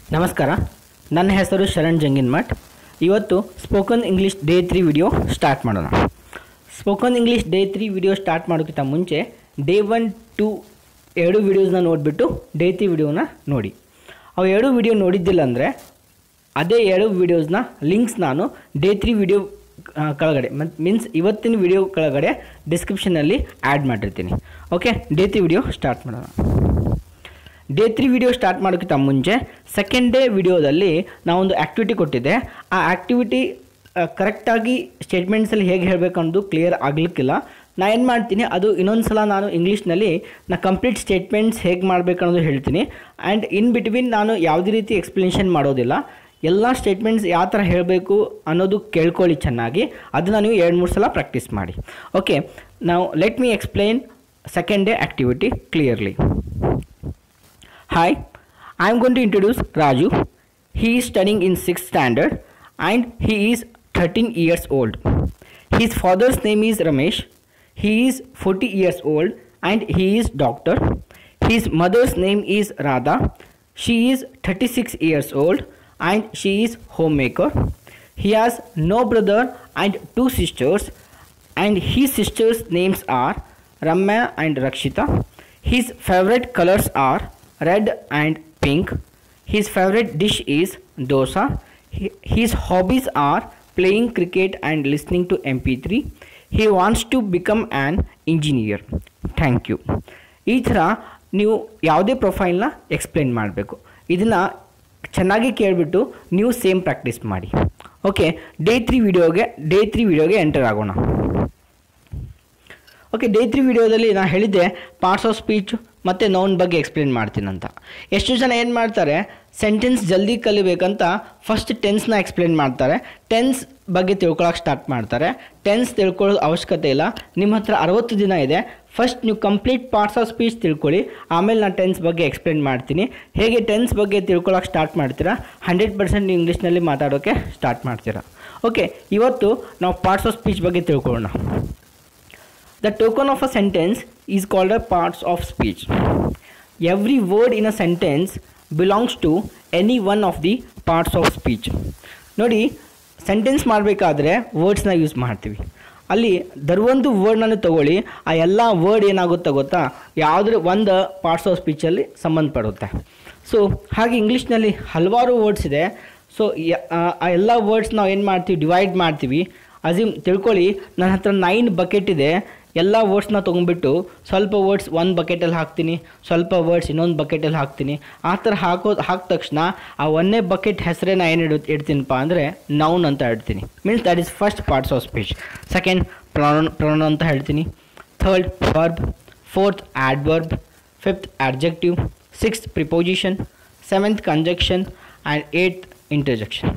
ನಮಸ್ಕಾರ ನನ್ನ ಹೆಸರು ಶರಣ್ ಜಂಗಿನ್ಮಠ್ ಇವತ್ತು spoken English day three video start ಮಾಡೋಣ spoken English day three video start ಮಾಡೋಕ್ಕಿಂತ ಮುಂಚೆ ಡೇ ಒನ್ ಟು ಎರಡು ವಿಡಿಯೋಸ್ನ ನೋಡಿಬಿಟ್ಟು ಡೇ ತ್ರೀ ವಿಡಿಯೋನ ನೋಡಿ ಅವು ಎರಡು ವಿಡಿಯೋ ನೋಡಿದ್ದಿಲ್ಲ ಅಂದರೆ ಅದೇ ಎರಡು ವಿಡಿಯೋಸ್ನ ಲಿಂಕ್ಸ್ ನಾನು ಡೇ ತ್ರೀ ವಿಡಿಯೋ ಕೆಳಗಡೆ ಮತ್ತು ಮೀನ್ಸ್ ಇವತ್ತಿನ ವಿಡಿಯೋ ಕೆಳಗಡೆ ಡಿಸ್ಕ್ರಿಪ್ಷನಲ್ಲಿ ಆ್ಯಡ್ ಮಾಡಿರ್ತೀನಿ okay day three video start ಮಾಡೋಣ ಡೇ ತ್ರೀ ವಿಡಿಯೋ ಸ್ಟಾರ್ಟ್ ಮಾಡೋಕ್ಕಿಂತ ಮುಂಚೆ ಸೆಕೆಂಡ್ ಡೇ ವಿಡಿಯೋದಲ್ಲಿ ನಾವೊಂದು ಆ್ಯಕ್ಟಿವಿಟಿ ಕೊಟ್ಟಿದ್ದೆ ಆ ಆ್ಯಕ್ಟಿವಿಟಿ ಕರೆಕ್ಟಾಗಿ ಸ್ಟೇಟ್ಮೆಂಟ್ಸಲ್ಲಿ ಹೇಗೆ ಹೇಳಬೇಕು ಅನ್ನೋದು ಕ್ಲಿಯರ್ ಆಗಲಿಕ್ಕಿಲ್ಲ ನಾ ಏನು ಮಾಡ್ತೀನಿ ಅದು ಇನ್ನೊಂದು ಸಲ ನಾನು ಇಂಗ್ಲೀಷ್ನಲ್ಲಿ ನಾ ಕಂಪ್ಲೀಟ್ ಸ್ಟೇಟ್ಮೆಂಟ್ಸ್ ಹೇಗೆ ಮಾಡಬೇಕು ಅನ್ನೋದು ಹೇಳ್ತೀನಿ ಆ್ಯಂಡ್ ಇನ್ ಬಿಟ್ವೀನ್ ನಾನು ಯಾವುದೇ ರೀತಿ ಎಕ್ಸ್ಪ್ಲನೇಷನ್ ಮಾಡೋದಿಲ್ಲ ಎಲ್ಲ ಸ್ಟೇಟ್ಮೆಂಟ್ಸ್ ಯಾವ ಥರ ಹೇಳಬೇಕು ಅನ್ನೋದು ಕೇಳ್ಕೊಳ್ಳಿ ಚೆನ್ನಾಗಿ ಅದನ್ನು ನೀವು ಎರಡು ಮೂರು ಸಲ ಪ್ರಾಕ್ಟೀಸ್ ಮಾಡಿ ಓಕೆ ನಾವು let me explain second day activity clearly Hi, I am going to introduce Raju. He is studying in 6th standard and he is 13 years old. His father's name is Ramesh. He is 40 years old and he is doctor. His mother's name is Radha. She is 36 years old and she is homemaker. He has no brother and two sisters and his sisters' names are Ramya and Rakshita. His favorite colors are red and pink. His favorite dish is dosa. Hi- His hobbies are playing cricket and listening to MP3. He wants to become an engineer. Thank you ಈ ಥರ ನೀವು ಯಾವುದೇ ಪ್ರೊಫೈಲ್ನ explain ಮಾಡಬೇಕು ಇದನ್ನು ಚೆನ್ನಾಗಿ ಕೇಳಿಬಿಟ್ಟು ನೀವು same practice ಮಾಡಿ ಓಕೆ ಡೇ ತ್ರೀ ವಿಡಿಯೋಗೆ ಡೇ ತ್ರೀ ವಿಡಿಯೋಗೆ ಎಂಟರ್ ಆಗೋಣ ಓಕೆ ಡೇ ತ್ರೀ ವಿಡಿಯೋದಲ್ಲಿ ನಾನು ಹೇಳಿದ್ದೆ ಪಾರ್ಟ್ಸ್ ಆಫ್ ಸ್ಪೀಚ್ ಮತ್ತು ನೌನ್ ಬಗ್ಗೆ ಎಕ್ಸ್ಪ್ಲೇನ್ ಮಾಡ್ತೀನಂತ ಎಷ್ಟು ಜನ ಏನು ಮಾಡ್ತಾರೆ ಸೆಂಟೆನ್ಸ್ ಜಲ್ದಿ ಕಲಿಬೇಕಂತ ಫಸ್ಟ್ ಟೆನ್ಸ್ನ ಎಕ್ಸ್ಪ್ಲೇನ್ ಮಾಡ್ತಾರೆ ಟೆನ್ಸ್ ಬಗ್ಗೆ ತಿಳ್ಕೊಳಕ್ಕೆ ಸ್ಟಾರ್ಟ್ ಮಾಡ್ತಾರೆ ಟೆನ್ಸ್ ತಿಳ್ಕೊಳ್ಳೋದು ಅವಶ್ಯಕತೆ ಇಲ್ಲ ನಿಮ್ಮ ಹತ್ರ ಅರವತ್ತು ದಿನ ಇದೆ ಫಸ್ಟ್ ನೀವು ಕಂಪ್ಲೀಟ್ ಪಾರ್ಟ್ಸ್ ಆಫ್ ಸ್ಪೀಚ್ ತಿಳ್ಕೊಳ್ಳಿ ಆಮೇಲೆ ನಾನು ಟೆನ್ಸ್ ಬಗ್ಗೆ ಎಕ್ಸ್ಪ್ಲೇನ್ ಮಾಡ್ತೀನಿ ಹೇಗೆ ಟೆನ್ಸ್ ಬಗ್ಗೆ ತಿಳ್ಕೊಳಕ್ಕೆ ಸ್ಟಾರ್ಟ್ ಮಾಡ್ತೀರಾ ಹಂಡ್ರೆಡ್ ಪರ್ಸೆಂಟ್ ನೀವು ಇಂಗ್ಲೀಷ್ನಲ್ಲಿ ಮಾತಾಡೋಕ್ಕೆ ಸ್ಟಾರ್ಟ್ ಮಾಡ್ತೀರಾ ಓಕೆ ಇವತ್ತು ನಾವು ಪಾರ್ಟ್ಸ್ ಆಫ್ ಸ್ಪೀಚ್ ಬಗ್ಗೆ ತಿಳ್ಕೊಳ್ಳೋಣ The token of a sentence is called a parts of speech. Every word in a sentence belongs to any one of the parts of speech. ನೋಡಿ sentence ಮಾಡಬೇಕಾದ್ರೆ ವರ್ಡ್ಸ್ನ use ಮಾಡ್ತೀವಿ ಅಲ್ಲಿ ದರ್ವೊಂದು ವರ್ಡ್ನನ್ನು ತಗೊಳ್ಳಿ ಆ ಎಲ್ಲ ವರ್ಡ್ ಏನಾಗುತ್ತೆ ಗೊತ್ತಾ ಯಾವುದ್ರ ಒಂದು ಪಾರ್ಟ್ಸ್ ಆಫ್ ಸ್ಪೀಚಲ್ಲಿ ಸಂಬಂಧಪಡುತ್ತೆ ಸೊ ಹಾಗೆ ಇಂಗ್ಲೀಷ್ನಲ್ಲಿ ಹಲವಾರು ವರ್ಡ್ಸ್ ಇದೆ ಸೊ ಆ ಎಲ್ಲ ವರ್ಡ್ಸ್ ನಾವು ಏನು ಮಾಡ್ತೀವಿ ಡಿವೈಡ್ ಮಾಡ್ತೀವಿ ಅಜಿಮ್ ತಿಳ್ಕೊಳ್ಳಿ ನನ್ನ ಹತ್ರ ನೈನ್ ಬಕೆಟ್ ಇದೆ ಎಲ್ಲ ವರ್ಡ್ಸ್ನ ತೊಗೊಂಡ್ಬಿಟ್ಟು ಸ್ವಲ್ಪ ವರ್ಡ್ಸ್ ಒಂದು ಬಕೆಟಲ್ಲಿ ಹಾಕ್ತೀನಿ ಸ್ವಲ್ಪ ವರ್ಡ್ಸ್ ಇನ್ನೊಂದು ಬಕೆಟಲ್ಲಿ ಹಾಕ್ತೀನಿ ಆ ಥರ ಹಾಕೋದು ಹಾಕಿದ ತಕ್ಷಣ ಆ ಒಂದೇ ಬಕೆಟ್ ಹೆಸರೇ ನಾ ಏನು ಇಡು ಇಡ್ತೀನಪ್ಪ ಅಂದರೆ ನೌನ್ ಅಂತ ಇಡ್ತೀನಿ means that is first parts of speech second pronoun pronoun ಅಂತ ಹೇಳ್ತೀನಿ third verb fourth adverb fifth adjective sixth preposition seventh conjunction and eighth interjection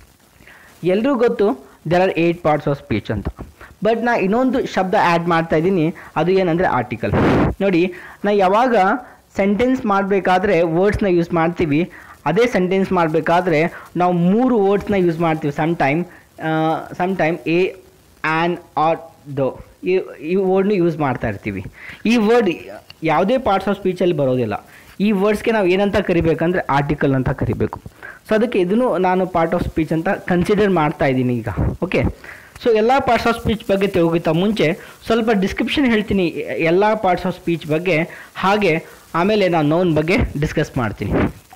ಎಲ್ರಿಗೂ ಗೊತ್ತು there are eight parts of speech ಅಂತ ಬಟ್ ನಾ ಇನ್ನೊಂದು ಶಬ್ದ ಆ್ಯಡ್ ಮಾಡ್ತಾ ಇದ್ದೀನಿ ಅದು ಏನಂದರೆ ಆರ್ಟಿಕಲ್ ನೋಡಿ ನಾ ಯಾವಾಗ ಸೆಂಟೆನ್ಸ್ ಮಾಡಬೇಕಾದ್ರೆ ವರ್ಡ್ಸ್ನ ಯೂಸ್ ಮಾಡ್ತೀವಿ ಅದೇ ಸೆಂಟೆನ್ಸ್ ಮಾಡಬೇಕಾದ್ರೆ ನಾವು ಮೂರು ವರ್ಡ್ಸ್ನ ಯೂಸ್ ಮಾಡ್ತೀವಿ some time some time a an or though ಈ ಈ ವರ್ಡ್ನ ಯೂಸ್ ಮಾಡ್ತಾ ಇರ್ತೀವಿ ಈ ವರ್ಡ್ ಯಾವುದೇ ಪಾರ್ಟ್ಸ್ ಆಫ್ ಸ್ಪೀಚಲ್ಲಿ ಬರೋದಿಲ್ಲ ಈ ವರ್ಡ್ಸ್ಗೆ ನಾವು ಏನಂತ ಕರಿಬೇಕಂದ್ರೆ ಆರ್ಟಿಕಲ್ ಅಂತ ಕರಿಬೇಕು ಸೊ ಅದಕ್ಕೆ ಇದನ್ನು ನಾನು ಪಾರ್ಟ್ ಆಫ್ ಸ್ಪೀಚ್ ಅಂತ ಕನ್ಸಿಡರ್ ಮಾಡ್ತಾ ಇದ್ದೀನಿ ಈಗ ಓಕೆ ಸೊ ಎಲ್ಲ ಪಾರ್ಟ್ಸ್ ಆಫ್ ಸ್ಪೀಚ್ ಬಗ್ಗೆ ತಿಳ್ಗಿಂತ ಮುಂಚೆ ಸ್ವಲ್ಪ ಡಿಸ್ಕ್ರಿಪ್ಷನ್ ಹೇಳ್ತೀನಿ ಎಲ್ಲ ಪಾರ್ಟ್ಸ್ ಆಫ್ ಸ್ಪೀಚ್ ಬಗ್ಗೆ ಹಾಗೆ ಆಮೇಲೆ ನಾನು ನೌನ್ ಬಗ್ಗೆ ಡಿಸ್ಕಸ್ ಮಾಡ್ತೀನಿ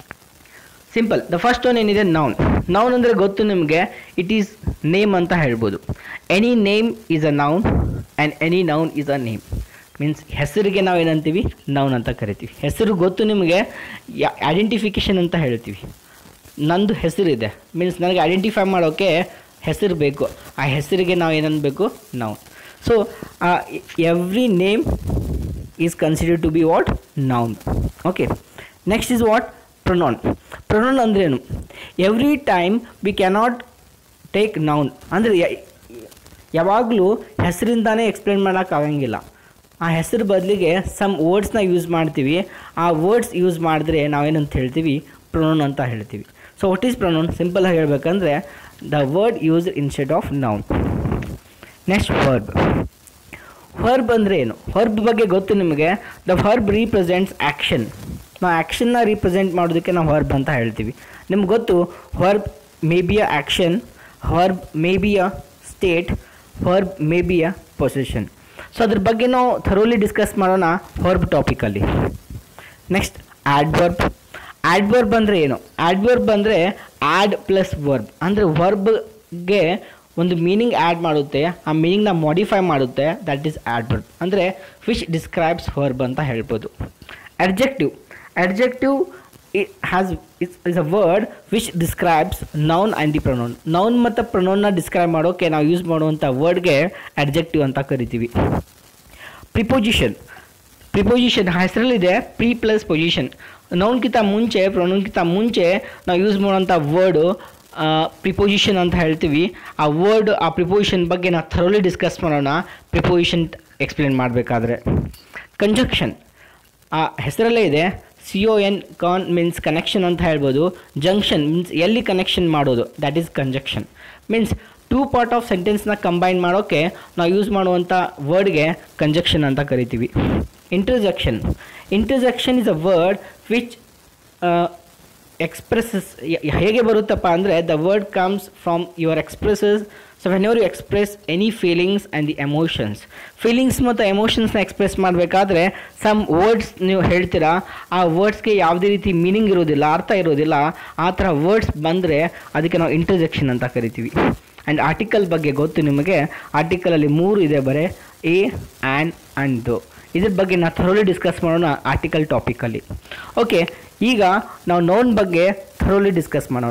ಸಿಂಪಲ್ ದ ಫಸ್ಟ್ ಒನ್ ಏನಿದೆ ನೌನ್ ನೌನ್ ಅಂದರೆ ಗೊತ್ತು ನಿಮಗೆ ಇಟ್ ಈಸ್ ನೇಮ್ ಅಂತ ಹೇಳ್ಬೋದು any name is a noun and any noun is a name means ಹೆಸರಿಗೆ ನಾವು ಏನಂತೀವಿ ನೌನ್ ಅಂತ ಕರಿತೀವಿ ಹೆಸರು ಗೊತ್ತು ನಿಮಗೆ ಐಡೆಂಟಿಫಿಕೇಷನ್ ಅಂತ ಹೇಳ್ತೀವಿ ನಂದು ಹೆಸರಿದೆ ಮೀನ್ಸ್ ನನಗೆ ಐಡೆಂಟಿಫೈ ಮಾಡೋಕ್ಕೆ ಹೆಸರು ಬೇಕು ಆ ಹೆಸರಿಗೆ ನಾವು ಏನನ್ಬೇಕು ನಾವು so every name is considered to be what noun okay next is what pronoun pronoun ಅಂದ್ರೇನು every time we cannot take noun ಅಂದರೆ ಯಾವಾಗಲೂ ಹೆಸರಿಂದಾನೇ ಎಕ್ಸ್ಪ್ಲೇನ್ ಮಾಡೋಕ್ಕಾಗಂಗಿಲ್ಲ ಆ ಹೆಸರು ಬದಲಿಗೆ ಸಮ್ ವರ್ಡ್ಸ್ನ ಯೂಸ್ ಮಾಡ್ತೀವಿ ಆ ವರ್ಡ್ಸ್ ಯೂಸ್ ಮಾಡಿದ್ರೆ ನಾವೇನಂತ ಹೇಳ್ತೀವಿ ಪ್ರೊನೌನ್ ಅಂತ ಹೇಳ್ತೀವಿ ಸೊ ವಾಟ್ ಈಸ್ ಪ್ರೊನೌನ್ ಸಿಂಪಲಾಗಿ ಹೇಳ್ಬೇಕಂದ್ರೆ the word use instead of noun next verb verb ಅಂದರೆ ಏನು ವರ್ಬ್ ಬಗ್ಗೆ ಗೊತ್ತು ನಿಮಗೆ ದ ವರ್ಬ್ ರೀಪ್ರೆಸೆಂಟ್ಸ್ ಆ್ಯಕ್ಷನ್ ನಾವು ಆ್ಯಕ್ಷನ್ನ ರೀಪ್ರೆಸೆಂಟ್ ಮಾಡೋದಕ್ಕೆ ನಾವು ವರ್ಬ್ ಅಂತ ಹೇಳ್ತೀವಿ ನಿಮ್ಗೆ ಗೊತ್ತು verb may be a action verb may be a state verb may be a position so ಅದ್ರ ಬಗ್ಗೆ ನಾವು ಥರೋಲಿ ಡಿಸ್ಕಸ್ ಮಾಡೋಣ ವರ್ಬ್ ಟಾಪಿಕಲ್ಲಿ ನೆಕ್ಸ್ಟ್ ಆಡ್ವರ್ಬ್ ಆಡ್ವರ್ಬ್ ಅಂದರೆ ಏನು ಆಡ್ವರ್ಬ್ ಅಂದರೆ ಆ್ಯಡ್ ಪ್ಲಸ್ ವರ್ಬ್ ಅಂದರೆ ವರ್ಬ್ಗೆ ಒಂದು ಮೀನಿಂಗ್ ಆ್ಯಡ್ ಮಾಡುತ್ತೆ ಆ ಮೀನಿಂಗ್ನ ಮಾಡಿಫೈ ಮಾಡುತ್ತೆ ದಟ್ ಈಸ್ ಆಡ್ವರ್ಬ್ ಅಂದರೆ ವಿಚ್ ಡಿಸ್ಕ್ರೈಬ್ಸ್ ವರ್ಬ್ ಅಂತ ಹೇಳ್ಬೋದು adjective adjective has is is a word which describes noun and the pronoun noun ಮತ್ತು ಪ್ರೊನೌನ್ನ ಡಿಸ್ಕ್ರೈಬ್ ಮಾಡೋಕ್ಕೆ ನಾವು ಯೂಸ್ ಮಾಡುವಂಥ ವರ್ಡ್ಗೆ ಅಡ್ಜೆಕ್ಟಿವ್ ಅಂತ ಕರಿತೀವಿ ಪ್ರಿಪೋಸಿಷನ್ ಪ್ರಿಪೋಸಿಷನ್ ಹೆಸರಲ್ಲಿದೆ ಪ್ರೀ ಪ್ಲಸ್ ಪೊಸಿಷನ್ ನೌನ್ಗಿಂತ ಮುಂಚೆ ಪ್ರೊನೌನ್ಗಿಂತ ಮುಂಚೆ ನಾವು ಯೂಸ್ ಮಾಡೋಂಥ ವರ್ಡು ಪ್ರಿಪೋಸಿಷನ್ ಅಂತ ಹೇಳ್ತೀವಿ ಆ ವರ್ಡ್ ಆ ಪ್ರಿಪೋಸಿಷನ್ ಬಗ್ಗೆ ನಾವು ಥರೋಲಿ ಡಿಸ್ಕಸ್ ಮಾಡೋಣ ಪ್ರಿಪೋಸಿಷನ್ ಎಕ್ಸ್ಪ್ಲೇನ್ ಮಾಡಬೇಕಾದ್ರೆ ಕಂಜಕ್ಷನ್ ಆ ಹೆಸರಲ್ಲೇ ಇದೆ C O N con means connection ಅಂತ ಹೇಳ್ಬೋದು ಜಂಕ್ಷನ್ ಮೀನ್ಸ್ ಎಲ್ಲಿ ಕನೆಕ್ಷನ್ ಮಾಡೋದು that is conjunction means two part of ಸೆಂಟೆನ್ಸ್ನ ಕಂಬೈನ್ ಮಾಡೋಕ್ಕೆ ನಾವು ಯೂಸ್ ಮಾಡುವಂಥ ವರ್ಡ್ಗೆ ಕಂಜಕ್ಷನ್ ಅಂತ ಕರಿತೀವಿ interjection interjection is a word which expresses ಹೇಗೆ ಬರುತ್ತಪ್ಪ ಅಂದರೆ the word comes from your expresses so whenever you express any feelings and the emotions feelings ಮತ್ತು ಎಮೋಷನ್ಸ್ನ ಎಕ್ಸ್ಪ್ರೆಸ್ ಮಾಡಬೇಕಾದ್ರೆ ಸಮ್ ವರ್ಡ್ಸ್ ನೀವು ಹೇಳ್ತೀರಾ ಆ ವರ್ಡ್ಸ್ಗೆ ಯಾವುದೇ ರೀತಿ ಮೀನಿಂಗ್ ಇರೋದಿಲ್ಲ ಅರ್ಥ ಇರೋದಿಲ್ಲ ಆ ಥರ ವರ್ಡ್ಸ್ ಬಂದರೆ ಅದಕ್ಕೆ ನಾವು ಇಂಟರ್ಜೆಕ್ಷನ್ ಅಂತ ಕರಿತೀವಿ ಆ್ಯಂಡ್ ಆರ್ಟಿಕಲ್ ಬಗ್ಗೆ ಗೊತ್ತು ನಿಮಗೆ ಆರ್ಟಿಕಲಲ್ಲಿ ಮೂರು ಇದೆ ಬರೀ ಎ ಆ್ಯಂಡ್ ಆ್ಯಂಡ್ ದೋ ಇದ್ರ ಬಗ್ಗೆ ನಾವು ಥರೋಲಿ ಡಿಸ್ಕಸ್ ಮಾಡೋಣ ಆರ್ಟಿಕಲ್ ಟಾಪಿಕಲ್ಲಿ ಓಕೆ ಈಗ ನಾವು ನೌನ್ ಬಗ್ಗೆ ಥರೋಲಿ ಡಿಸ್ಕಸ್ ಮಾಡೋಣ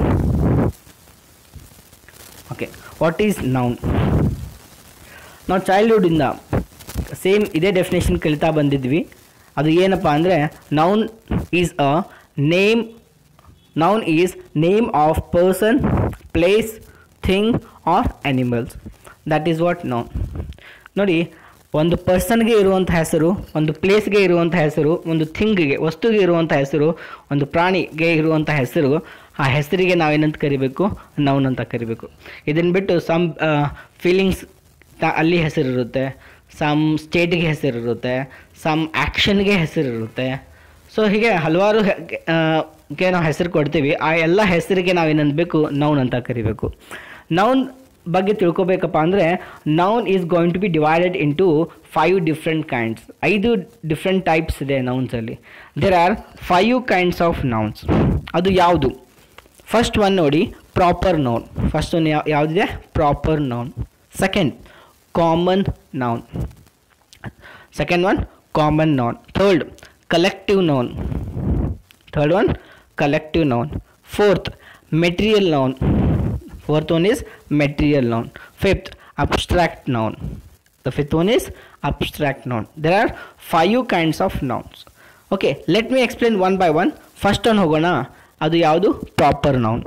ಓಕೆ ವಾಟ್ ಈಸ್ ನೌನ್ ನಾವು ಚೈಲ್ಡ್ಹುಡ್ಡಿಂದ ಸೇಮ್ ಇದೇ ಡೆಫಿನೇಷನ್ ಕಲಿತಾ ಬಂದಿದ್ವಿ ಅದು ಏನಪ್ಪ ಅಂದರೆ noun is a name noun is name of person place thing or animals that is what noun ನೋಡಿ ಒಂದು ಪರ್ಸನ್ಗೆ ಇರುವಂಥ ಹೆಸರು ಒಂದು ಪ್ಲೇಸ್ಗೆ ಇರುವಂಥ ಹೆಸರು ಒಂದು ಥಿಂಗ್ಗೆ ವಸ್ತುಗೆ ಇರುವಂಥ ಹೆಸರು ಒಂದು ಪ್ರಾಣಿಗೆ ಇರುವಂಥ ಹೆಸರು ಆ ಹೆಸರಿಗೆ ನಾವೇನಂತ ಕರಿಬೇಕು ನೌನ್ ಅಂತ ಕರಿಬೇಕು ಇದನ್ನು ಬಿಟ್ಟು ಸಮ್ ಫೀಲಿಂಗ್ಸ್ ಅಲ್ಲಿ ಹೆಸರಿರುತ್ತೆ ಸಮ್ ಸ್ಟೇಟ್ಗೆ ಹೆಸರಿರುತ್ತೆ ಸಮ್ ಆ್ಯಕ್ಷನ್ಗೆ ಹೆಸರಿರುತ್ತೆ ಸೊ ಹೀಗೆ ಹಲವಾರು ಹೆ- ಆ, ಗೆ ನಾವು ಹೆಸರು ಕೊಡ್ತೀವಿ ಆ ಎಲ್ಲ ಹೆಸರಿಗೆ ನಾವೇನನ್ಬೇಕು ನೌನ್ ಅಂತ ಕರಿಬೇಕು ನೌನ್ ಬಗ್ಗೆ ತಿಳ್ಕೊಬೇಕಪ್ಪ ಅಂದರೆ noun is going to be divided into five different kinds ಐದು ಡಿಫ್ರೆಂಟ್ ಟೈಪ್ಸ್ ಇದೆ ನೌನ್ಸಲ್ಲಿ there are five kinds of nouns ಅದು ಯಾವುದು ಫಸ್ಟ್ ಒನ್ ನೋಡಿ ಪ್ರಾಪರ್ ನೌನ್ ಫಸ್ಟ್ ಒನ್ ಯಾವ ಯಾವುದಿದೆ proper noun second common noun second one common noun third collective noun third one collective noun fourth material noun fourth one is material noun fifth abstract noun the fifth one is abstract noun there are five kinds of nouns okay let me explain one by one first one ಹೋಗೋಣ ಅದು ಯಾವುದು proper noun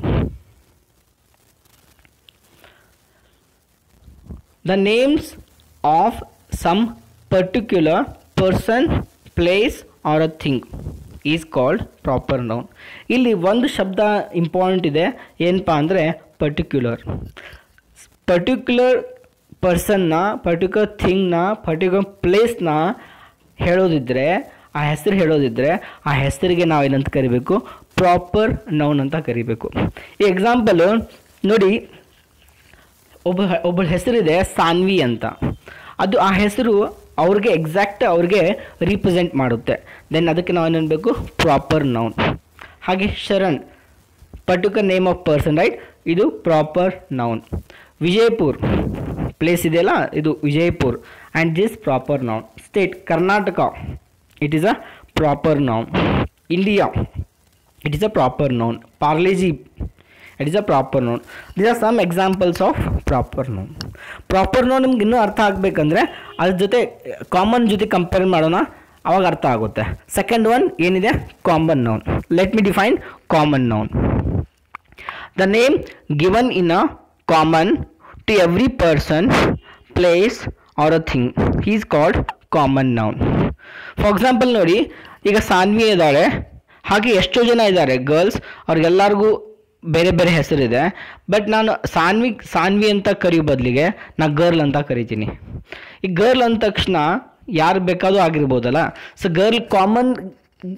the names of some particular person place or a thing is called proper noun ಇಲ್ಲಿ ಒಂದು ಶಬ್ದ important ಇದೆ ಏನಪ್ಪ ಅಂದರೆ particular particular ಪರ್ಸನ್ನ ಪರ್ಟಿಕ್ಯುಲರ್ ಥಿಂಗ್ನ ಪರ್ಟಿಕ್ಯುಲರ್ ಪ್ಲೇಸ್ನ ಹೇಳೋದಿದ್ರೆ ಆ ಹೆಸರು ಹೇಳೋದಿದ್ರೆ ಆ ಹೆಸರಿಗೆ ನಾವು ಏನಂತ ಕರಿಬೇಕು ಪ್ರಾಪರ್ ನೌನ್ ಅಂತ ಕರಿಬೇಕು ಈ ಎಕ್ಸಾಂಪಲು ನೋಡಿ ಒಬ್ಬ ಒಬ್ಬಳ ಹೆಸರಿದೆ ಸಾನ್ವಿ ಅಂತ ಅದು ಆ ಹೆಸರು ಅವ್ರಿಗೆ ಎಕ್ಸಾಕ್ಟ್ ಅವ್ರಿಗೆ ರೀಪ್ರೆಸೆಂಟ್ ಮಾಡುತ್ತೆ ದೆನ್ ಅದಕ್ಕೆ ನಾವು ಏನೇನಬೇಕು ಪ್ರಾಪರ್ ನೌನ್ ಹಾಗೆ Sharan particular name of person right ಇದು ಪ್ರಾಪರ್ ನೌನ್ ವಿಜಯಪುರ್ ಪ್ಲೇಸ್ ಇದೆಯಲ್ಲ ಇದು Vijayapur and this proper noun state Karnataka it is a proper noun India it is a proper noun Parle G it is a proper noun this are some examples of proper noun proper noun ನಿಮ್ಗೆ ಇನ್ನೂ ಅರ್ಥ ಆಗಬೇಕಂದ್ರೆ ಅದ್ರ ಜೊತೆ common ಜೊತೆ compare ಮಾಡೋಣ ಅವಾಗ ಅರ್ಥ ಆಗುತ್ತೆ ಸೆಕೆಂಡ್ ಒನ್ ಏನಿದೆ common noun let me define common noun the name given in a common to every person place or a thing is called common noun for example ನೋಡಿ ಈಗ ಸಾನ್ವಿ ಇದ್ದಾಳೆ ಹಾಗೆ ಎಷ್ಟೋ ಜನ ಇದ್ದಾರೆ ಗರ್ಲ್ಸ್ ಅವ್ರಿಗೆಲ್ಲರಿಗೂ ಬೇರೆ ಬೇರೆ ಹೆಸರಿದೆ ಬಟ್ ನಾನು ಸಾನ್ವಿ ಸಾನ್ವಿ ಅಂತ ಕರಿಯೋ ಬದಲಿಗೆ ನಾ ಗರ್ಲ್ ಅಂತ ಕರಿತೀನಿ ಈ ಗರ್ಲ್ ಅಂದ ತಕ್ಷಣ ಯಾರು ಬೇಕಾದ್ರೂ ಆಗಿರ್ಬೋದಲ್ಲ ಸೊ ಗರ್ಲ್ ಕಾಮನ್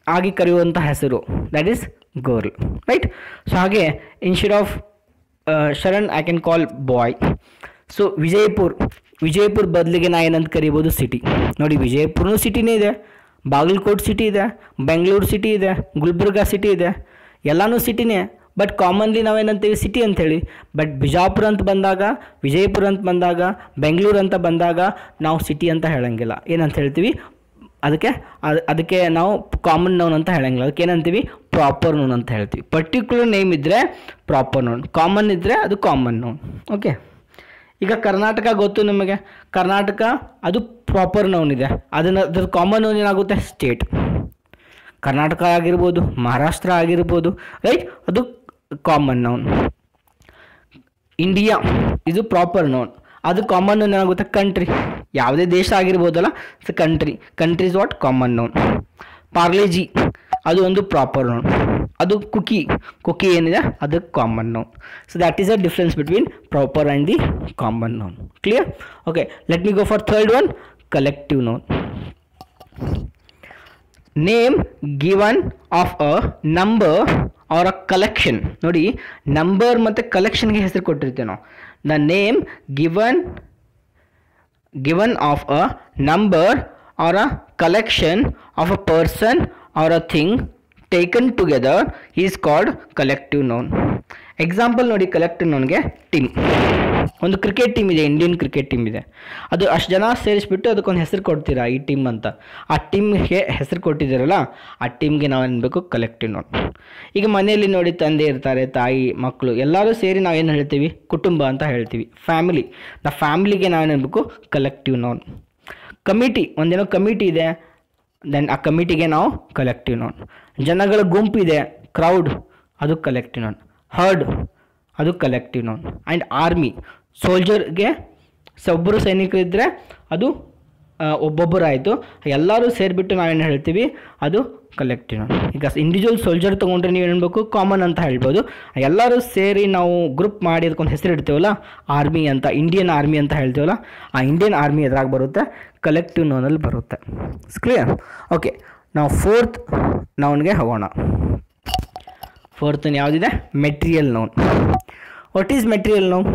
ಆಗಿ ಕರೆಯುವಂಥ ಹೆಸರು that is girl right so ಹಾಗೆ instead of Sharan I can call boy so Vijayapur Vijayapura ಬದಲಿಗೆ ನಾ ಏನಂತ ಕರಿಬೋದು ಸಿಟಿ ನೋಡಿ ವಿಜಯಪುರನೂ ಸಿಟಿನೇ ಇದೆ ಬಾಗಲಕೋಟ್ ಸಿಟಿ ಇದೆ ಬೆಂಗಳೂರು ಸಿಟಿ ಇದೆ ಗುಲ್ಬರ್ಗಾ ಸಿಟಿ ಇದೆ ಎಲ್ಲನೂ ಸಿಟಿನೇ ಬಟ್ ಕಾಮನ್ಲಿ ನಾವೇನಂತೀವಿ ಸಿಟಿ ಅಂಥೇಳಿ ಬಟ್ ಬಿಜಾಪುರ ಅಂತ ಬಂದಾಗ ವಿಜಯಪುರ ಅಂತ ಬಂದಾಗ ಬೆಂಗಳೂರು ಅಂತ ಬಂದಾಗ ನಾವು ಸಿಟಿ ಅಂತ ಹೇಳಂಗಿಲ್ಲ ಏನಂತ ಹೇಳ್ತೀವಿ ಅದಕ್ಕೆ ಅದ್- ಅದಕ್ಕೆ ನಾವು ಕಾಮನ್ ನೌನ್ ಅಂತ ಹೇಳಂಗಿಲ್ಲ ಅದಕ್ಕೆ ಏನಂತೀವಿ ಪ್ರಾಪರ್ ನೌನ್ ಅಂತ ಹೇಳ್ತೀವಿ ಪರ್ಟಿಕ್ಯುಲರ್ ನೇಮ್ ಇದ್ದರೆ ಪ್ರಾಪರ್ ನೌನ್ ಕಾಮನ್ ಇದ್ದರೆ ಅದು ಕಾಮನ್ ನೌನ್ ಓಕೆ ಈಗ ಕರ್ನಾಟಕ ಗೊತ್ತು ನಿಮಗೆ ಕರ್ನಾಟಕ ಅದು ಪ್ರಾಪರ್ ನೌನ್ ಇದೆ ಅದನ್ನು ಅದ್ರ ಕಾಮನ್ ನೌನ್ ಏನಾಗುತ್ತೆ ಸ್ಟೇಟ್ ಕರ್ನಾಟಕ ಆಗಿರ್ಬೋದು ಮಹಾರಾಷ್ಟ್ರ ಆಗಿರ್ಬೋದು ರೈಟ್ ಅದು ಕಾಮನ್ ನೌನ್ ಇಂಡಿಯಾ ಇದು ಪ್ರಾಪರ್ ನೌನ್ ಅದು ಕಾಮನ್ ನೌನ್ ಏನಾಗುತ್ತೆ ಕಂಟ್ರಿ ಯಾವುದೇ ದೇಶ ಆಗಿರ್ಬೋದಲ್ಲ so country country is what common noun Parle G ಅದು ಒಂದು ಪ್ರಾಪರ್ ನೌನ್ ಅದು ಕುಕಿ ಕುಕಿ ಏನಿದೆ ಅದು common noun so that is a difference between proper and the common noun clear okay let me go for third one collective noun name given of a number or a collection ನೋಡಿ number ಮತ್ತು ಕಲೆಕ್ಷನ್ಗೆ ಹೆಸರು ಕೊಟ್ಟಿರ್ತೇವೆ ನಾವು the name given given of a number or a collection of a person or a thing taken together is called collective noun example ನೋಡಿ collective ನೋನ್ಗೆ team ಒಂದು cricket team ಇದೆ ಇಂಡಿಯನ್ ಕ್ರಿಕೆಟ್ ಟೀಮ್ ಇದೆ ಅದು ಅಷ್ಟು ಜನ ಸೇರಿಸ್ಬಿಟ್ಟು ಅದಕ್ಕೊಂದು ಹೆಸರು ಕೊಡ್ತೀರಾ ಈ ಟೀಮ್ ಅಂತ ಆ ಟೀಮ್ಗೆ ಹೆಸರು ಕೊಟ್ಟಿದ್ದೀರಲ್ಲ ಆ ಟೀಮ್ಗೆ ನಾವು ಅನ್ಬೇಕು ಕಲೆಕ್ಟಿವ್ ನೋನ್ ಈಗ ಮನೆಯಲ್ಲಿ ನೋಡಿ ತಂದೆ ಇರ್ತಾರೆ ತಾಯಿ ಮಕ್ಕಳು ಎಲ್ಲರೂ ಸೇರಿ ನಾವು ಏನು ಹೇಳ್ತೀವಿ ಕುಟುಂಬ ಅಂತ ಹೇಳ್ತೀವಿ ಫ್ಯಾಮಿಲಿ ದ ಫ್ಯಾಮಿಲಿಗೆ ನಾವು ಅನ್ಬೇಕು ಕಲೆಕ್ಟಿವ್ ನೋನ್ ಕಮಿಟಿ ಒಂದೇನೋ ಕಮಿಟಿ ಇದೆ ದೆನ್ ಆ ಕಮಿಟಿಗೆ ನಾವು ಕಲೆಕ್ಟಿವ್ ನೋನ್ ಜನಗಳ ಗುಂಪಿದೆ ಕ್ರೌಡ್ ಅದು ಕಲೆಕ್ಟಿವ್ ನೋನ್ ಹರ್ಡ್ ಅದು ಕಲೆಕ್ಟಿವ್ ನೋನ್ ಆ್ಯಂಡ್ ಆರ್ಮಿ ಸೋಲ್ಜರ್ಗೆ ಒಬ್ಬರು ಸೈನಿಕರಿದ್ದರೆ ಅದು ಆ, ಒಬ್ಬೊಬ್ಬರು ಆಯಿತು ಎಲ್ಲರೂ ಸೇರಿಬಿಟ್ಟು ನಾವೇನು ಹೇಳ್ತೀವಿ ಅದು ಕಲೆಕ್ಟಿವ್ ನೋನ್ ಈಗ ಇಂಡಿವಿಜುವಲ್ ಸೋಲ್ಜರ್ ತೊಗೊಂಡ್ರೆ ನೀವು ಹೇಳ್ಬೇಕು ಕಾಮನ್ ಅಂತ ಹೇಳ್ಬೋದು ಎಲ್ಲರೂ ಸೇರಿ ನಾವು ಗ್ರೂಪ್ ಮಾಡಿ ಅದಕ್ಕೊಂದು ಹೆಸರು ಇಡ್ತೀವಲ್ಲ ಆರ್ಮಿ ಅಂತ ಇಂಡಿಯನ್ ಆರ್ಮಿ ಅಂತ ಹೇಳ್ತೀವಲ್ಲ ಆ ಇಂಡಿಯನ್ ಆರ್ಮಿ ಎದ್ರಾಗ ಬರುತ್ತೆ ಕಲೆಕ್ಟಿವ್ ನೋನಲ್ಲಿ ಬರುತ್ತೆ ಕ್ಲಿಯರ್ ಓಕೆ ನಾವು ಫೋರ್ತ್ ನೌನ್ಗೆ ಹೋಗೋಣ ಫೋರ್ತ್ ಯಾವುದಿದೆ material noun what is material noun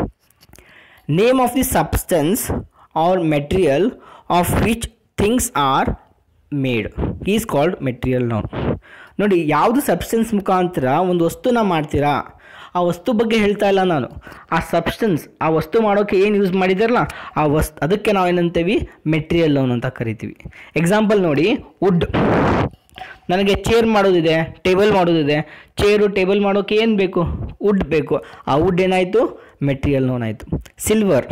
name of the substance or material of which things are made is called material noun ನೋಡಿ ಯಾವುದು ಸಬ್ಸ್ಟೆನ್ಸ್ ಮುಖಾಂತರ ಒಂದು ವಸ್ತುನ ಮಾಡ್ತೀರಾ ಆ ವಸ್ತು ಬಗ್ಗೆ ಹೇಳ್ತಾ ಇಲ್ಲ ನಾನು ಆ ಸಬ್ಸ್ಟೆನ್ಸ್ ಆ ವಸ್ತು ಮಾಡೋಕ್ಕೆ ಏನು ಯೂಸ್ ಮಾಡಿದಾರಲ್ಲ ಆ ವಸ್ತು ಅದಕ್ಕೆ ನಾವು ಏನಂತೀವಿ ಮೆಟೀರಿಯಲ್ ಲೋನ್ ಅಂತ ಕರಿತೀವಿ ಎಕ್ಸಾಂಪಲ್ ನೋಡಿ ವುಡ್ ನನಗೆ ಚೇರ್ ಮಾಡೋದಿದೆ ಟೇಬಲ್ ಮಾಡೋದಿದೆ ಚೇರು ಟೇಬಲ್ ಮಾಡೋಕ್ಕೆ ಏನು ಬೇಕು ವುಡ್ ಬೇಕು ಆ ವುಡ್ ಏನಾಯಿತು ಮೆಟೀರಿಯಲ್ ಲೋನ್ ಆಯಿತು ಸಿಲ್ವರ್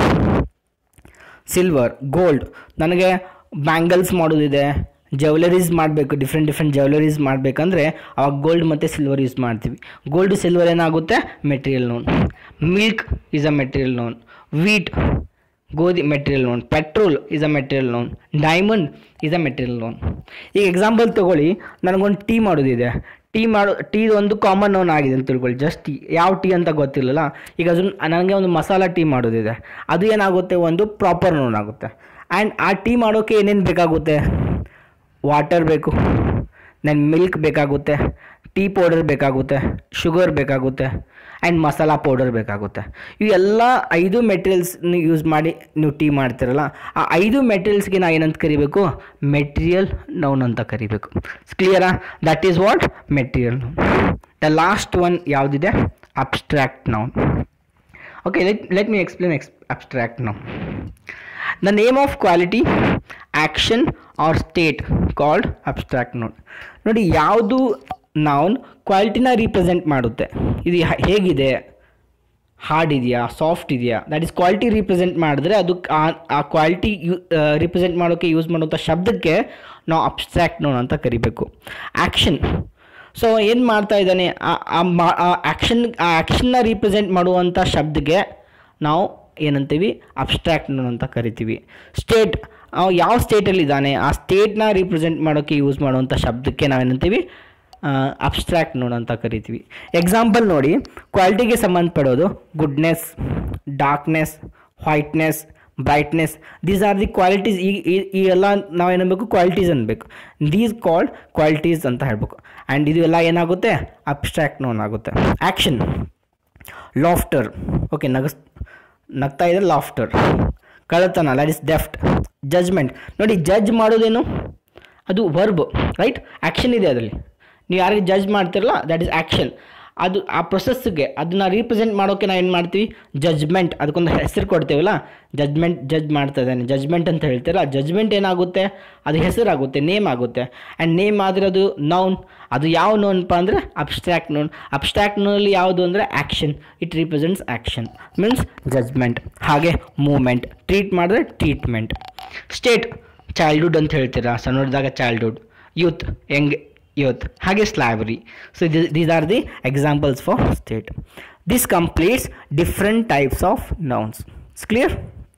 ಸಿಲ್ವರ್ ಗೋಲ್ಡ್ ನನಗೆ ಬ್ಯಾಂಗಲ್ಸ್ ಮಾಡೋದಿದೆ ಜ್ಯುವೆಲರೀಸ್ ಮಾಡಬೇಕು ಡಿಫ್ರೆಂಟ್ ಡಿಫ್ರೆಂಟ್ ಜ್ಯುವೆಲರೀಸ್ ಮಾಡಬೇಕಂದ್ರೆ ಅವಾಗ ಗೋಲ್ಡ್ ಮತ್ತು ಸಿಲ್ವರ್ ಯೂಸ್ ಮಾಡ್ತೀವಿ ಗೋಲ್ಡ್ ಸಿಲ್ವರ್ ಏನಾಗುತ್ತೆ material noun milk is a material noun wheat ಗೋಧಿ material noun petrol is a material noun diamond is a material noun ಈಗ ಎಕ್ಸಾಂಪಲ್ ತೊಗೊಳ್ಳಿ ನನಗೊಂದು ಟೀ ಮಾಡೋದಿದೆ ಟೀ ಮಾಡೋ ಟೀ ಒಂದು ಕಾಮನ್ ನೋನ್ ಆಗಿದೆ ಅಂತ ತಿಳ್ಕೊಳ್ಳಿ ಜಸ್ಟ್ ಟೀ ಯಾವ ಟೀ ಅಂತ ಗೊತ್ತಿಲ್ಲಲ್ಲ ಈಗ ಅದನ್ನು ನನಗೆ ಒಂದು ಮಸಾಲ ಟೀ ಮಾಡೋದಿದೆ ಅದು ಏನಾಗುತ್ತೆ ಒಂದು ಪ್ರಾಪರ್ ನೋನ್ ಆಗುತ್ತೆ ಆ್ಯಂಡ್ ಆ ಟೀ ಮಾಡೋಕ್ಕೆ ಏನೇನು ಬೇಕಾಗುತ್ತೆ ವಾಟರ್ ಬೇಕು ದೆನ್ ಮಿಲ್ಕ್ ಬೇಕಾಗುತ್ತೆ ಟೀ ಪೌಡರ್ ಬೇಕಾಗುತ್ತೆ ಶುಗರ್ ಬೇಕಾಗುತ್ತೆ ಆ್ಯಂಡ್ ಮಸಾಲ ಪೌಡರ್ ಬೇಕಾಗುತ್ತೆ ಇವೆಲ್ಲ ಐದು ಮೆಟೀರಿಯಲ್ಸ್ನ ಯೂಸ್ ಮಾಡಿ ನೀವು ಟೀ ಮಾಡ್ತಿರಲ್ಲ ಆ ಐದು ಮೆಟೀರಿಯಲ್ಸ್ಗೆ ನಾವು ಏನಂತ ಕರಿಬೇಕು ಮೆಟೀರಿಯಲ್ ನೌನ್ ಅಂತ ಕರಿಬೇಕು ಕ್ಲಿಯರಾ that is what material noun the last one ಯಾವುದಿದೆ abstract noun okay let, let me explain ex- abstract now the name of quality action or state called abstract noun ನೋಡಿ ಯಾವುದು ನೌನ್ ಕ್ವಾಲಿಟಿನ ರೀಪ್ರೆಸೆಂಟ್ ಮಾಡುತ್ತೆ ಇದು ಹ- ಹೇಗಿದೆ ಹಾರ್ಡ್ ಇದೆಯಾ soft ಇದೆಯಾ that is quality represent ಮಾಡಿದ್ರೆ ಅದು ಆ- ಆ ಕ್ವಾಲಿಟಿ ಯು ರೀಪ್ರೆಸೆಂಟ್ ಮಾಡೋಕ್ಕೆ ಯೂಸ್ ಮಾಡುವಂಥ ಶಬ್ದಕ್ಕೆ ನಾವು ಅಬ್ಸ್ಟ್ರಾಕ್ಟ್ ನೋನ್ ಅಂತ ಕರಿಬೇಕು ಆ್ಯಕ್ಷನ್ ಸೊ ಏನು ಮಾಡ್ತಾ ಇದ್ದಾನೆ ಆ- ಆ ಮಾ- ಆ ಆ್ಯಕ್ಷನ್ ಆ ಆ್ಯಕ್ಷನ್ನ ರೀಪ್ರೆಸೆಂಟ್ ಮಾಡುವಂಥ ಶಬ್ದಕ್ಕೆ ನಾವು ಏನಂತೀವಿ ಅಬ್ಸ್ಟ್ರಾಕ್ಟ್ ನೋನ್ ಅಂತ ಕರಿತೀವಿ ಸ್ಟೇಟ್ ಯಾವ ಸ್ಟೇಟಲ್ಲಿ ಇದ್ದಾನೆ ಆ ಸ್ಟೇಟ್ನ ರೀಪ್ರೆಸೆಂಟ್ ಮಾಡೋಕ್ಕೆ ಯೂಸ್ ಮಾಡುವಂಥ ಶಬ್ದಕ್ಕೆ ನಾವೇನಂತೀವಿ ಅಬ್ಸ್ಟ್ರಾಕ್ಟ್ ನೋನ್ ಅಂತ ಕರಿತೀವಿ ಎಕ್ಸಾಂಪಲ್ ನೋಡಿ ಕ್ವಾಲಿಟಿಗೆ ಸಂಬಂಧಪಡೋದು goodness darkness whiteness brightness these are the qualities ಈ ಈ- ಈ ಎಲ್ಲ ನಾವು ಏನಬೇಕು ಕ್ವಾಲಿಟೀಸ್ ಅನ್ಬೇಕು ದೀಸ್ ಕಾಲ್ಡ್ ಕ್ವಾಲಿಟೀಸ್ ಅಂತ ಹೇಳ್ಬೇಕು ಆ್ಯಂಡ್ ಇದು ಎಲ್ಲ ಏನಾಗುತ್ತೆ ಅಬ್ಸ್ಟ್ರಾಕ್ಟ್ ನೋನ್ ಆಗುತ್ತೆ ಆ್ಯಕ್ಷನ್ ಲಾಫ್ಟರ್ ಓಕೆ ನಗಸ್ ನಗ್ತಾ ಇದೆ ಲಾಫ್ಟರ್ ಕಳ್ಳತನ ದಟ್ ಇಸ್ ಡೆಫ್ಟ್ ಜಜ್ಮೆಂಟ್ ನೋಡಿ ಜಡ್ಜ್ ಮಾಡೋದೇನು ಅದು ವರ್ಬ್ ರೈಟ್ ಆ್ಯಕ್ಷನ್ ಇದೆ ಅದರಲ್ಲಿ ನೀವು ಯಾರಿಗೆ ಜಡ್ಜ್ ಮಾಡ್ತಿರಲ್ಲ ದಟ್ ಇಸ್ ಆ್ಯಕ್ಷನ್ ಅದು ಆ ಪ್ರೊಸೆಸ್ಗೆ ಅದನ್ನ ರೀಪ್ರೆಸೆಂಟ್ ಮಾಡೋಕೆ ನಾವು ಏನು ಮಾಡ್ತೀವಿ ಜಜ್ಮೆಂಟ್ ಅದಕ್ಕೊಂದು ಹೆಸರು ಕೊಡ್ತೀವಲ್ಲ ಜಜ್ಮೆಂಟ್ ಜಡ್ಜ್ ಮಾಡ್ತಾ ಇದ್ದಾನೆ ಜಜ್ಮೆಂಟ್ ಅಂತ ಹೇಳ್ತೀರ ಜಜ್ಮೆಂಟ್ ಏನಾಗುತ್ತೆ ಅದು ಹೆಸರಾಗುತ್ತೆ ನೇಮ್ ಆಗುತ್ತೆ ಆ್ಯಂಡ್ ನೇಮ್ ಆದರೆ ಅದು ನೌನ್ ಅದು ಯಾವ ನೋನ್ಪ ಅಂದರೆ ಅಬ್ಸ್ಟ್ರಾಕ್ಟ್ ನೋನ್ ಅಬ್ಸ್ಟ್ರಾಕ್ಟ್ ನೋನಲ್ಲಿ ಯಾವುದು ಅಂದರೆ action it represents action means judgement ಹಾಗೆ ಮೂಮೆಂಟ್ ಟ್ರೀಟ್ ಮಾಡಿದ್ರೆ ಟ್ರೀಟ್ಮೆಂಟ್ ಸ್ಟೇಟ್ ಚೈಲ್ಡ್ಹುಡ್ ಅಂತ ಹೇಳ್ತೀರಾ ಸಣ್ಣದಾಗ ಚೈಲ್ಡ್ಹುಡ್ ಯೂತ್ ಯಂಗ್ ಯೂತ್ ಹಾಗೆ slavery so these are the examples for state this completes different types of nouns clear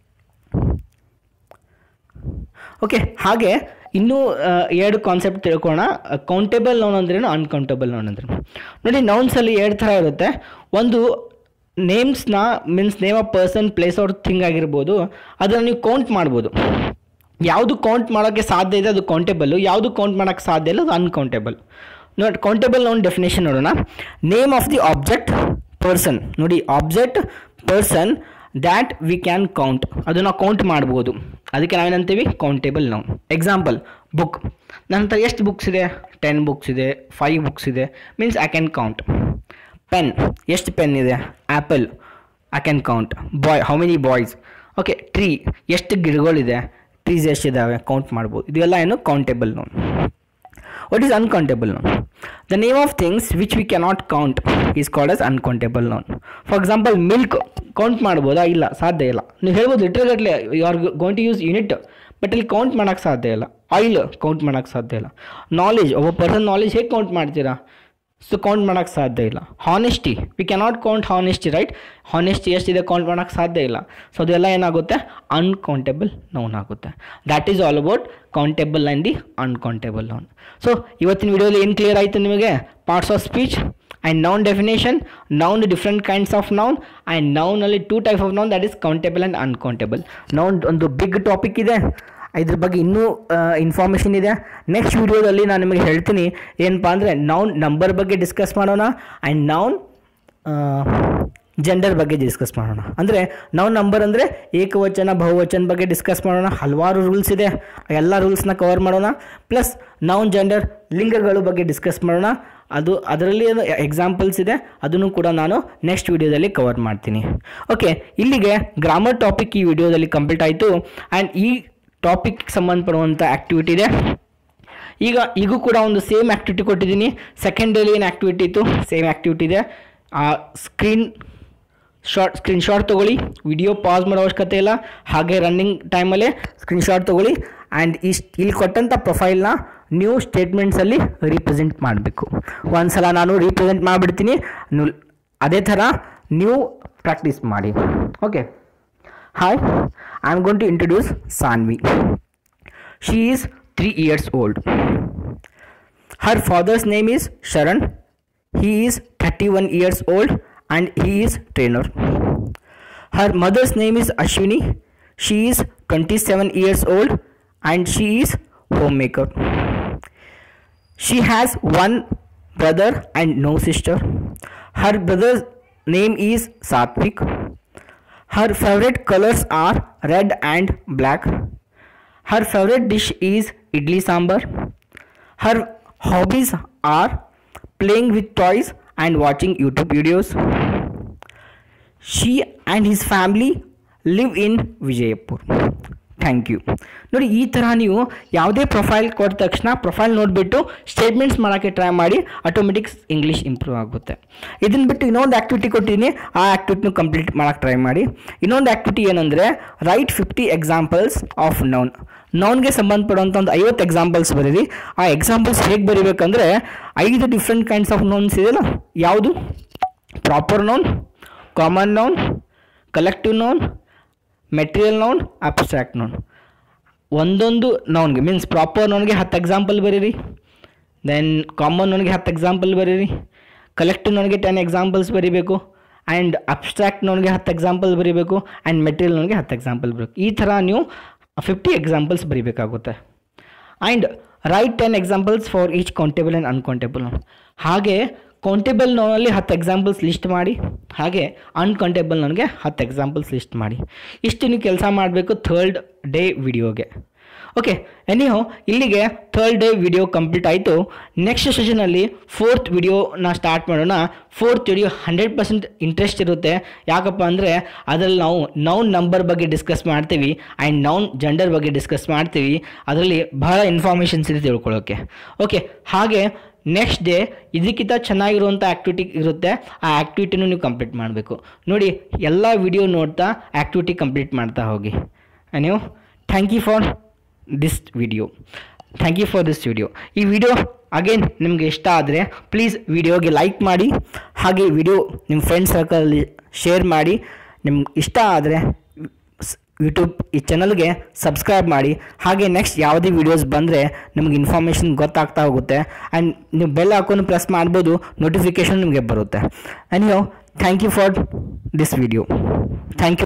okay ಹಾಗೆ ಇನ್ನೂ ಆ, ಎರಡು ಕಾನ್ಸೆಪ್ಟ್ ತಿಳ್ಕೊಳ್ಳೋಣ ಕೌಂಟೇಬಲ್ ನೌನ್ ಅಂದ್ರೇನು ಅನ್ಕೌಂಟೇಬಲ್ ನೌನ್ ಅಂದ್ರೆ ನೋಡಿ ನೌನ್ಸಲ್ಲಿ ಎರಡು ಥರ ಇರುತ್ತೆ ಒಂದು ನೇಮ್ಸ್ನ means name of person place ಅವ್ರ ಥಿಂಗ್ ಆಗಿರ್ಬೋದು ಅದನ್ನು ನೀವು ಕೌಂಟ್ ಮಾಡ್ಬೋದು ಯಾವುದು ಕೌಂಟ್ ಮಾಡೋಕ್ಕೆ ಸಾಧ್ಯ ಇದೆ ಅದು ಕೌಂಟೇಬಲ್ಲು ಯಾವುದು ಕೌಂಟ್ ಮಾಡೋಕ್ಕೆ ಸಾಧ್ಯ ಇಲ್ಲ ಅದು ಅನ್ಕೌಂಟೇಬಲ್ ನೋಡಿ ಕೌಂಟೇಬಲ್ ನೌನ್ ಡೆಫಿನೇಷನ್ ನೋಡೋಣ name of the object person ನೋಡಿ object person that we can count ಅದನ್ನು ಕೌಂಟ್ ಮಾಡ್ಬೋದು ಅದಕ್ಕೆ ನಾವೇನಂತೀವಿ ಕೌಂಟೇಬಲ್ ನೌನ್ ಎಕ್ಸಾಂಪಲ್ ಬುಕ್ ನನ್ನ ಹತ್ರ ಎಷ್ಟು ಬುಕ್ಸ್ ಇದೆ ಟೆನ್ ಬುಕ್ಸ್ ಇದೆ ಫೈವ್ ಬುಕ್ಸ್ ಇದೆ means I can count pen ಎಷ್ಟು ಪೆನ್ ಇದೆ apple I can count boy how many boys okay tree ಎಷ್ಟು ಗಿಡಗಳಿದೆ ಟ್ರೀಸ್ ಎಷ್ಟಿದ್ದಾವೆ ಕೌಂಟ್ ಮಾಡ್ಬೋದು ಇದೆಲ್ಲ ಏನು countable noun what is uncountable noun the name of things which we cannot count is called as uncountable noun for example milk count ಮಾಡ್ಬೋದಾ ಇಲ್ಲ ಸಾಧ್ಯ ಇಲ್ಲ ನೀವು ಹೇಳ್ಬೋದು ಲೀಟರ್ಗಟ್ಟಲೆ you are going to use unit but ಇಲ್ಲಿ ಕೌಂಟ್ ಮಾಡೋಕ್ಕೆ ಸಾಧ್ಯ ಇಲ್ಲ ಆಯಿಲ್ ಕೌಂಟ್ ಮಾಡೋಕ್ಕೆ ಸಾಧ್ಯ ಇಲ್ಲ ನಾಲೆಜ್ ಒಬ್ಬ ಪರ್ಸನ್ ನಾಲೆಜ್ ಹೇಗೆ ಕೌಂಟ್ ಮಾಡ್ತೀರಾ ಸೊ ಕೌಂಟ್ ಮಾಡೋಕ್ಕೆ ಸಾಧ್ಯ ಇಲ್ಲ honesty we cannot count honesty right honesty ಎಷ್ಟಿದೆ ಕೌಂಟ್ ಮಾಡೋಕ್ಕೆ ಸಾಧ್ಯ ಇಲ್ಲ ಸೊ ಅದೆಲ್ಲ ಏನಾಗುತ್ತೆ ಅನ್ಕೌಂಟೇಬಲ್ ನೌನ್ ಆಗುತ್ತೆ that is all about countable and the uncountable noun so ಇವತ್ತಿನ ವಿಡಿಯೋಲಿ ಏನು ಕ್ಲಿಯರ್ ಆಯಿತು ನಿಮಗೆ parts of speech and noun definition noun different kinds of noun and ನೌನಲ್ಲಿ two type of noun that is countable and uncountable noun ಒಂದು big topic ಇದೆ ಇದ್ರ ಬಗ್ಗೆ ಇನ್ನೂ ಇನ್ಫಾರ್ಮೇಷನ್ ಇದೆ ನೆಕ್ಸ್ಟ್ ವಿಡಿಯೋದಲ್ಲಿ ನಾನು ನಿಮಗೆ ಹೇಳ್ತೀನಿ ಏನಪ್ಪ ಅಂದರೆ ನೌನ್ ನಂಬರ್ ಬಗ್ಗೆ ಡಿಸ್ಕಸ್ ಮಾಡೋಣ ಆ್ಯಂಡ್ ನೌನ್ ಜೆಂಡರ್ ಬಗ್ಗೆ ಡಿಸ್ಕಸ್ ಮಾಡೋಣ ಅಂದರೆ ನಾವು ನಂಬರ್ ಅಂದರೆ ಏಕವಚನ ಬಹುವಚನ ಬಗ್ಗೆ ಡಿಸ್ಕಸ್ ಮಾಡೋಣ ಹಲವಾರು ರೂಲ್ಸ್ ಇದೆ ಎಲ್ಲ ರೂಲ್ಸ್ನ ಕವರ್ ಮಾಡೋಣ ಪ್ಲಸ್ ನೌನ್ ಜೆಂಡರ್ ಲಿಂಗಗಳ ಬಗ್ಗೆ ಡಿಸ್ಕಸ್ ಮಾಡೋಣ ಅದು ಅದರಲ್ಲಿ ಏನು ಎಕ್ಸಾಂಪಲ್ಸ್ ಇದೆ ಅದನ್ನು ಕೂಡ ನಾನು ನೆಕ್ಸ್ಟ್ ವಿಡಿಯೋದಲ್ಲಿ ಕವರ್ ಮಾಡ್ತೀನಿ ಓಕೆ ಇಲ್ಲಿಗೆ ಗ್ರಾಮರ್ ಟಾಪಿಕ್ ಈ ವಿಡಿಯೋದಲ್ಲಿ ಕಂಪ್ಲೀಟ್ ಆಯಿತು ಆ್ಯಂಡ್ ಈ ಟಾಪಿಕ್ ಸಂಬಂಧಪಡುವಂಥ ಆ್ಯಕ್ಟಿವಿಟಿ ಇದೆ ಈಗ ಈಗೂ ಕೂಡ ಒಂದು ಸೇಮ್ ಆ್ಯಕ್ಟಿವಿಟಿ ಕೊಟ್ಟಿದ್ದೀನಿ ಸೆಕೆಂಡಲ್ಲಿ ಏನು ಆ್ಯಕ್ಟಿವಿಟಿ ಇತ್ತು ಸೇಮ್ ಆ್ಯಕ್ಟಿವಿಟಿ ಇದೆ ಆ ಸ್ಕ್ರೀನ್ ಶಾರ್ಟ್ ಸ್ಕ್ರೀನ್ಶಾಟ್ ತೊಗೊಳ್ಳಿ ವಿಡಿಯೋ ಪಾಸ್ ಮಾಡೋ ಅವಶ್ಯಕತೆ ಇಲ್ಲ ಹಾಗೆ ರನ್ನಿಂಗ್ ಟೈಮಲ್ಲೇ ಸ್ಕ್ರೀನ್ಶಾಟ್ ತೊಗೊಳ್ಳಿ ಆ್ಯಂಡ್ ಇಷ್ಟು ಇಲ್ಲಿ ಕೊಟ್ಟಂಥ ಪ್ರೊಫೈಲ್ನ ನೀವು ಸ್ಟೇಟ್ಮೆಂಟ್ಸಲ್ಲಿ ರೀಪ್ರೆಸೆಂಟ್ ಮಾಡಬೇಕು ಒಂದು ಸಲ ನಾನು ರೀಪ್ರೆಸೆಂಟ್ ಮಾಡಿಬಿಡ್ತೀನಿ ನೀವು ಅದೇ ಥರ ನೀವು ಪ್ರಾಕ್ಟೀಸ್ ಮಾಡಿ okay hi I am going to introduce Saanvi she is three years old her father's name is Sharan he is 31 years old and he is trainer her mother's name is ashwini she is 27 years old and she is homemaker she has one brother and no sister her brother's name is satvik her favorite colors are red and black her favorite dish is idli sambar her hobbies are playing with toys and watching YouTube videos. She and his family live in Vijayapura thank you ನೋಡಿ ಈ ಥರ ನೀವು ಯಾವುದೇ profile ಕೊಟ್ಟ ತಕ್ಷಣ profile ನೋಡಿಬಿಟ್ಟು statements ಮಾಡೋಕ್ಕೆ try ಮಾಡಿ ಆಟೋಮೆಟಿಕ್ಸ್ ಇಂಗ್ಲೀಷ್ ಇಂಪ್ರೂವ್ ಆಗುತ್ತೆ ಇದನ್ನು ಬಿಟ್ಟು ಇನ್ನೊಂದು ಆ್ಯಕ್ಟಿವಿಟಿ ಕೊಟ್ಟಿದ್ದೀನಿ ಆ ಆ್ಯಕ್ಟಿವಿಟಿನೂ ಕಂಪ್ಲೀಟ್ ಮಾಡೋಕ್ಕೆ ಟ್ರೈ ಮಾಡಿ ಇನ್ನೊಂದು ಆ್ಯಕ್ಟಿವಿಟಿ ಏನಂದರೆ write fifty examples of noun ನೌನ್ಗೆ ಸಂಬಂಧಪಡುವಂಥ ಒಂದು ಐವತ್ತು ಎಕ್ಸಾಂಪಲ್ಸ್ ಬರೀರಿ ಆ ಎಕ್ಸಾಂಪಲ್ಸ್ ಹೇಗೆ ಬರೀಬೇಕಂದ್ರೆ ಐದು ಡಿಫ್ರೆಂಟ್ ಕೈಂಡ್ಸ್ ಆಫ್ ನೌನ್ಸ್ ಇದೆಯಲ್ಲ ಯಾವುದು proper noun common noun collective noun material noun abstract noun ಒಂದೊಂದು ನೌನ್ಗೆ ಮೀನ್ಸ್ ಪ್ರಾಪರ್ ನೌನ್ಗೆ ಹತ್ತು ಎಕ್ಸಾಂಪಲ್ ಬರೀರಿ ದೆನ್ ಕಾಮನ್ ನೌನ್ಗೆ ಹತ್ತು ಎಕ್ಸಾಂಪಲ್ ಬರೀರಿ ಕಲೆಕ್ಟಿವ್ ನೌನ್ಗೆ ಟೆನ್ ಎಕ್ಸಾಂಪಲ್ಸ್ ಬರೀಬೇಕು ಆ್ಯಂಡ್ ಅಬ್ಸ್ಟ್ರಾಕ್ಟ್ ನೋನ್ಗೆ ಹತ್ತು ಎಕ್ಸಾಂಪಲ್ ಬರೀಬೇಕು ಆ್ಯಂಡ್ ಮೆಟೀರಿಯಲ್ ನೋನ್ಗೆ ಹತ್ತು ಎಕ್ಸಾಂಪಲ್ ಬರಬೇಕು ಈ ಥರ ನೀವು ಫಿಫ್ಟಿ ಎಕ್ಸಾಂಪಲ್ಸ್ ಬರೀಬೇಕಾಗುತ್ತೆ and write ten examples for each countable and uncountable noun ಹಾಗೆ ಕೌಂಟೇಬಲ್ ನೋನಲ್ಲಿ ಹತ್ತು ಎಕ್ಸಾಂಪಲ್ಸ್ ಲಿಸ್ಟ್ ಮಾಡಿ ಹಾಗೆ ಅನ್ಕೌಂಟೇಬಲ್ ನನಗೆ ಹತ್ತು ಎಕ್ಸಾಂಪಲ್ಸ್ ಲಿಸ್ಟ್ ಮಾಡಿ ಇಷ್ಟು ನೀವು ಕೆಲಸ ಮಾಡಬೇಕು ಥರ್ಡ್ ಡೇ ವಿಡಿಯೋಗೆ ಓಕೆ ಎನಿಹೋ ಇಲ್ಲಿಗೆ ಥರ್ಡ್ ಡೇ ವಿಡಿಯೋ ಕಂಪ್ಲೀಟ್ ಆಯಿತು ನೆಕ್ಸ್ಟ್ ಸೆಷನಲ್ಲಿ ಫೋರ್ತ್ ವಿಡಿಯೋನ ಸ್ಟಾರ್ಟ್ ಮಾಡೋಣ fourth video hundred percent interest ಇರುತ್ತೆ ಯಾಕಪ್ಪ ಅಂದರೆ ಅದರಲ್ಲಿ ನಾವು ನೌನ್ ನಂಬರ್ ಬಗ್ಗೆ ಡಿಸ್ಕಸ್ ಮಾಡ್ತೀವಿ ಆ್ಯಂಡ್ ನೌನ್ ಜೆಂಡರ್ ಬಗ್ಗೆ ಡಿಸ್ಕಸ್ ಮಾಡ್ತೀವಿ ಅದರಲ್ಲಿ ಬಹಳ ಇನ್ಫಾರ್ಮೇಷನ್ಸ್ ಇದೆ ತಿಳ್ಕೊಳ್ಳೋಕ್ಕೆ ಓಕೆ ಹಾಗೆ ನೆಕ್ಸ್ಟ್ ಡೇ ಇದಕ್ಕಿಂತ ಚೆನ್ನಾಗಿರುವಂಥ ಆ್ಯಕ್ಟಿವಿಟಿ ಇರುತ್ತೆ ಆ ಆ್ಯಕ್ಟಿವಿಟಿನೂ ನೀವು ಕಂಪ್ಲೀಟ್ ಮಾಡಬೇಕು ನೋಡಿ ಎಲ್ಲ ವಿಡಿಯೋ ನೋಡ್ತಾ ಆ್ಯಕ್ಟಿವಿಟಿ ಕಂಪ್ಲೀಟ್ ಮಾಡ್ತಾ ಹೋಗಿ ನೀವು thank you for this video thank you for this video ಈ ವಿಡಿಯೋ ಅಗೇನ್ ನಿಮಗೆ ಇಷ್ಟ ಆದರೆ ಪ್ಲೀಸ್ ವಿಡಿಯೋಗೆ ಲೈಕ್ ಮಾಡಿ ಹಾಗೆ ವಿಡಿಯೋ ನಿಮ್ಮ ಫ್ರೆಂಡ್ ಸರ್ಕಲಲ್ಲಿ ಶೇರ್ ಮಾಡಿ ನಿಮ್ಗೆ ಇಷ್ಟ ಆದರೆ ಯೂಟ್ಯೂಬ್ ಈ ಚಾನಲ್ಗೆ ಸಬ್ಸ್ಕ್ರೈಬ್ ಮಾಡಿ ಹಾಗೆ ನೆಕ್ಸ್ಟ್ ಯಾವುದೇ ವೀಡಿಯೋಸ್ ಬಂದರೆ ನಿಮಗೆ ಇನ್ಫಾರ್ಮೇಷನ್ ಗೊತ್ತಾಗ್ತಾ ಹೋಗುತ್ತೆ ಆ್ಯಂಡ್ ನೀವು ಬೆಲ್ ಹಾಕೊಂಡು ಪ್ರೆಸ್ ಮಾಡ್ಬೋದು ನೋಟಿಫಿಕೇಷನ್ ನಿಮಗೆ ಬರುತ್ತೆ and you thank you for this video thank you